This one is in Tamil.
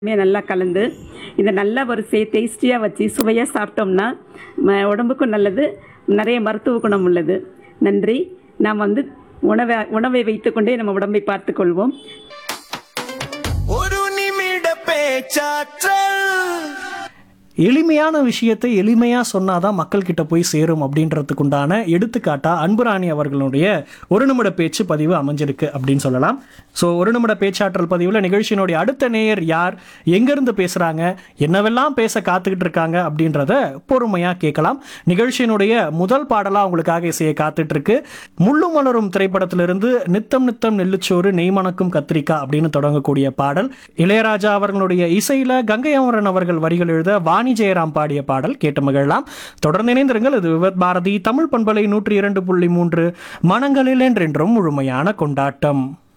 மே நல்லா கலந்து இதை நல்லா ஒரு சே டேஸ்டியாக வச்சு சுவையாக சாப்பிட்டோம்னா ம- உடம்புக்கும் நல்லது நிறைய மருத்துவ குணம் உள்ளது நன்றி நாம் வந்து உணவை உணவை வைத்துக்கொண்டே நம்ம உடம்பை பார்த்துக்கொள்வோம் ஒரு நிமிட பேச்சாற்றல் எளிமையான விஷயத்தை எளிமையாக சொன்னாதான் மக்கள் கிட்ட போய் சேரும் அப்படின்றதுக்கு உண்டான எடுத்துக்காட்டா அன்புராணி அவர்களுடைய ஒரு நிமிட பேச்சு பதிவு அமைஞ்சிருக்கு அப்படின்னு சொல்லலாம் ஸோ ஒரு நிமிட பேச்சாற்றல் பதிவில் நிகழ்ச்சியினுடைய அடுத்த நேயர் யார் எங்கேருந்து பேசுகிறாங்க என்னவெல்லாம் பேச காத்துக்கிட்டு இருக்காங்க அப்படின்றத பொறுமையாக கேட்கலாம் நிகழ்ச்சியினுடைய முதல் பாடலாக உங்களுக்காக இசையை காத்துட்டு இருக்கு முள்ளு மலரும் திரைப்படத்திலிருந்து நித்தம் நித்தம் நெல்லுச்சோறு நெய்மணக்கும் கத்திரிக்காய் அப்படின்னு தொடங்கக்கூடிய பாடல் இளையராஜா அவர்களுடைய இசையில கங்கை அமரன் அவர்கள் வரிகள் எழுத வாணி ஜெயராம் பாடிய பாடல் கேட்டு மகிழலாம் தொடர்ந்து இணைந்திருங்கள் இது விவத் பாரதி தமிழ் பண்பலை நூற்றி இரண்டு புள்ளி மூன்று மனங்களில் என்றென்றும் முழுமையான கொண்டாட்டம்